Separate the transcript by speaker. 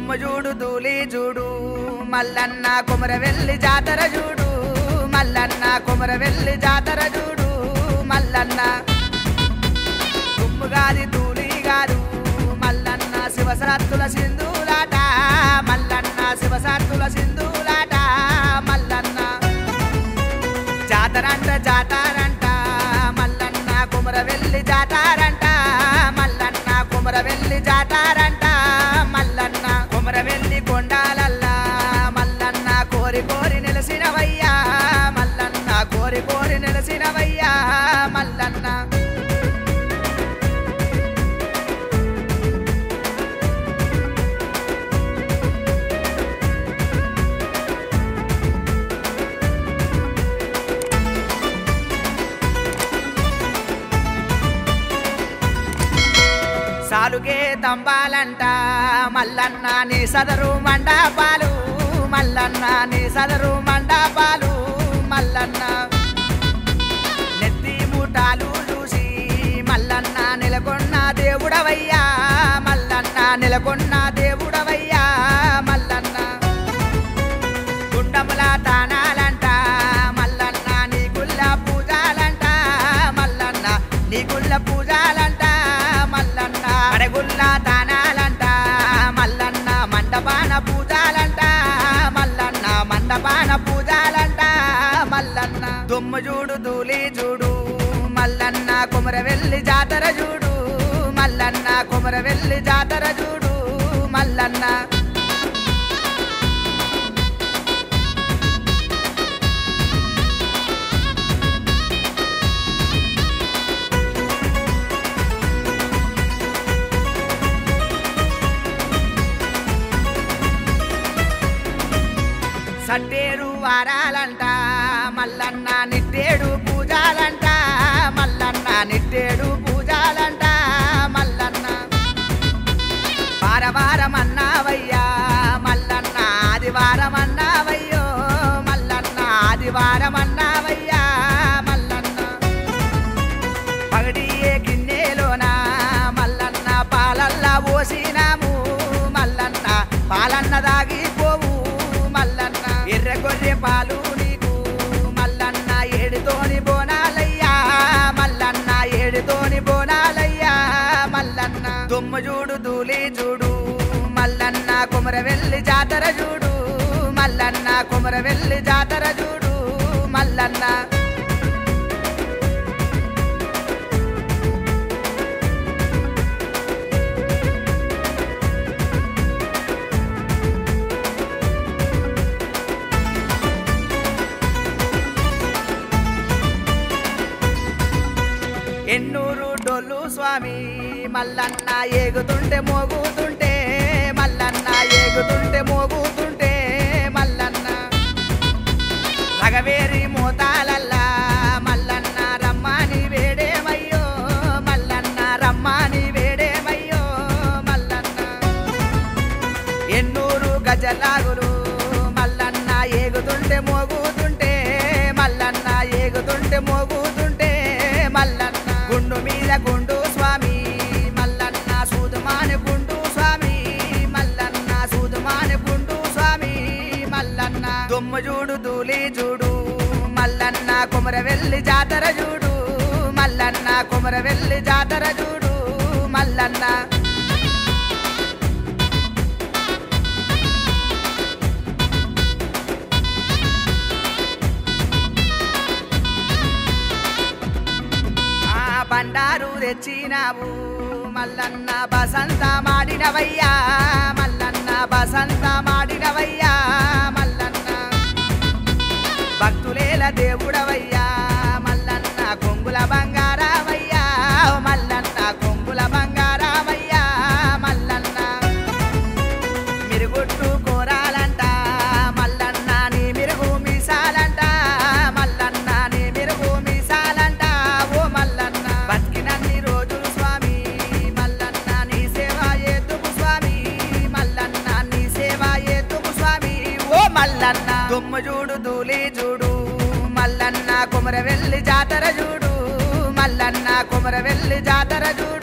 Speaker 1: దుమ్ము చూడు దూలి చూడు మల్లన్న కుమరవెల్లి జాతర చూడు మల్లన్న కుమరవెల్లి జాతర చూడు మల్లన్న దుమ్ము గాది దూలి గారు మల్లన్న శివసరత్తుల సింధులాట మల్లన్న శివసరత్తుల సింధులాట మల్లన్న జాతరంట జాతారంట మల్లన్న కుమరవెల్లి జాతారంట మల్లన్న కుమరవెల్లి జాతారంట మల్లన్న కుమరవెల్లి కొండాలల్లా మల్లన్న కోరి కోరి నిలసినవయ్యా మల్లన్న కోరి కోరి నిలసినవయ్యా మల్లన్న సాలుగే తంబాలంట మల్లన్న నీ సదరు మండపాలు మల్లన్న నీ సదరు మండపాలు మల్లన్న నెత్తి మూటాలు చూసి మల్లన్న నెలకొన్న దేవుడవయ్యా మల్లన్న నెలకొన్న దేవుడవయ్యా మల్లన్న గుండముల తానాలంట మల్లన్న నీ గుల్ల పూజాలంట మల్లన్న నీ గుల్ల పూజాలంట మల్లన్న అడగుల్ల తానాలంట మల్లన్న మండపాన పూజాలంట మల్లన్న మండపాన పూజాలంట మల్లన్న దుమ్ము చూడు దూలి చూడు మల్లన్న కుమరవెల్లి జాతర చూడు మల్లన్న కుమరవెల్లి జాతర చూడు మల్లన్న సట్టేరు వారాలంట మల్లన్న నిట్టేడు పూజాలంట మల్లన్న నిట్టేడు పూజాలంట మల్లన్న వారవారం అన్నావయ్యా మల్లన్న ఆదివారం అన్నావయ్యో మల్లన్న ఆదివారం అన్నావయ్యా మల్లన్న పగడియే గిన్నెలోన మల్లన్న పాలల్లా పోసినాము మల్లన్న పాలన్న దాగిపోవు మల్లన్న ఎర్ర గొర్రె పాలు నీకు మల్లన్న ఏడుతోని బోనాలయ్యా మల్లన్న ఏడుతోని బోనాలయ్యా మల్లన్న దుమ్ము చూడు దూలి చూడు మల్లన్న కుమరవెల్లి జాతర చూడు మల్లన్న కుమరవెల్లి జాతర చూడు మల్లన్న ఎన్నూరు డొల్లు స్వామి మల్లన్న ఏగుతుంటే మోగుతుంటే మల్లన్న ఏగుతుంటే మోగుతుంటే మల్లన్న రగవేరి మోతాలల్లా మల్లన్న రమ్మని వేడేమయ్యో మల్లన్న రమ్మని వేడేమయ్యో మల్లన్న ఎన్నూరు గజలాగులు మల్లన్న ఏగుతుంటే మోగుతుంటే మల్లన్న ఏగుతుంటే మోగుతుంటే మల్లన్న గుండు మీద గుండు స్వామి మల్లన్న సూదుమాని గుండు స్వామి మల్లన్న సూదుమాని గుండు స్వామి మల్లన్న దుమ్ము చూడు దూలి చూడు మల్లన్న కుమరవెల్లి జాతర చూడు మల్లన్న కుమరవెల్లి జాతర చూడు మల్లన్న ఆ బండారు తెచ్చినావు మల్లన్న బసంత మాడినవయ్యా మల్లన్న బసంత మాడినవయ్యా మల్లన్న భక్తులేల దేవుడవయ్యా మల్లన్న కొంగుల బంగారావయ్యా ఓ మల్లన్న కొంగుల బంగారావయ్యా మల్లన్న మిరుగుట్టు కోరాలంట మల్లన్న నీ మిరుగు మీసాలంట మల్లన్న నీ మిరుగు మీసాలంట ఓ మల్లన్న బతికినన్ని రోజులు స్వామి మల్లన్న నీ సేవ ఏతుకు స్వామి మల్లన్న నీ సేవ ఏతుకు స్వామి ఓ మల్లన్న దుమ్ము చూడు దూలి చూడు మల్లన్న కుమరవెల్లి జాతర చూడు మల్లన్న కుమరవెల్లి జాతర చూడు